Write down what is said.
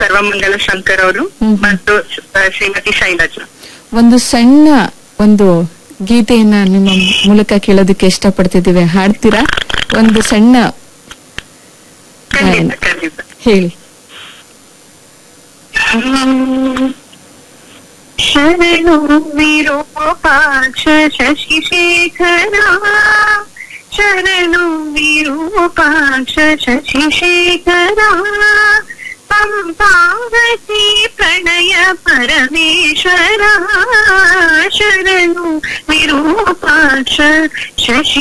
ಸರ್ವಮಂಗಲ ಶಂಕರ್ ಅವರು ಹ್ಮ್. ಮತ್ತು ಆ, ಶ್ರೀಮತಿ ಶೈಲಜಾ ಒಂದು ಸಣ್ಣ ಒಂದು ಗೀತೆಯನ್ನ ನಿಮ್ಮ ಮೂಲಕ ಕೇಳೋದಕ್ಕೆ ಇಷ್ಟಪಡ್ತಿದ್ದೀವಿ ಹಾಡ್ತೀರಾ ಒಂದು ಸಣ್ಣ ಗಾಯನ ಖಂಡಿತ ಖಂಡಿತ ಹೇಳಿ ಶರಣು ವಿರೂಪಾಕ್ಷ ಶಶಿಶೇಖರ ಶರಣು ವಿರೂಪಾಕ್ಷ ಶಶಿಶೇಖರ ಸಂಪಾವತಿ ಪ್ರಣಯ ಪರಮೇಶ್ವರ ಶರಣು ವಿರೂಪಾಕ್ಷ ಶಶಿ